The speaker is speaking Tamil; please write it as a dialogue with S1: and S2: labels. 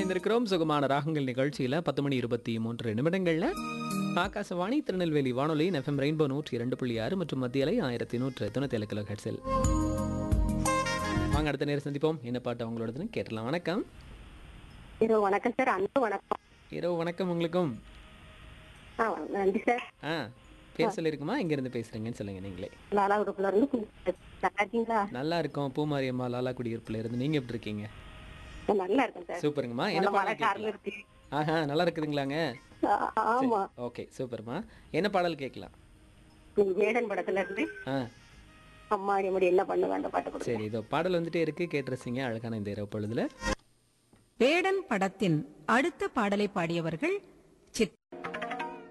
S1: இணைந்திருக்கிறோம் சுகமான ராகங்கள் நிகழ்ச்சியில பத்து மணி இருபத்தி மூன்று நிமிடங்கள்ல ஆகாசவாணி திருநெல்வேலி வானொலி எஃப்எம் ரெயின்போ நூற்றி இரண்டு புள்ளி ஆறு மற்றும் மத்தியலை ஆயிரத்தி நூற்று தொண்ணூத்தி ஏழு கிலோ ஹெட்ஸில் வாங்க அடுத்த நேரம் சந்திப்போம் என்ன பாட்டு அவங்களோடதுன்னு கேட்டலாம் வணக்கம்
S2: இரவு வணக்கம் சார் அன்பு வணக்கம்
S1: இரவு வணக்கம் உங்களுக்கும்
S2: ஆ நன்றி சார்
S1: ஆ பேர் சொல்லியிருக்குமா எங்க இருந்து பேசுறீங்கன்னு சொல்லுங்க நீங்களே
S2: லாலா உடுப்புல இருந்து கூப்பிட்டு- நல்லா இருக்கீங்களா
S1: நல்லா இருக்கோம் பூமாரியம்மா லாலா குடியிருப்புல இருந்து நீங்க எப்படி இருக்கீங்க
S2: நான் நல்லா இருக்கேன் சார்
S1: சூப்பருங்கம்மா என்ன
S2: நல்ல மழை
S1: பாடல்
S2: காரணம்
S1: கேட்கலாம்
S2: இருக்கு
S1: ஆஹா நல்லா இருக்குதுங்களாங்க
S2: ஆ- ஆமா
S1: ஓகே சூப்பர்மா என்ன பாடல் கேட்கலாம்
S2: நீங்க வேடன் படத்துல இருந்து
S1: ஆ
S2: அம்மாடி முடி என்ன பண்ண வேண்டாம் பாட்டு கொடுங்க
S1: சரி இதோ பாடல் வந்துட்டே இருக்கு கேட்டு ரசிங்க அழகான இந்த இரவு பொழுதுல
S3: வேடன் படத்தின் அடுத்த பாடலை பாடியவர்கள்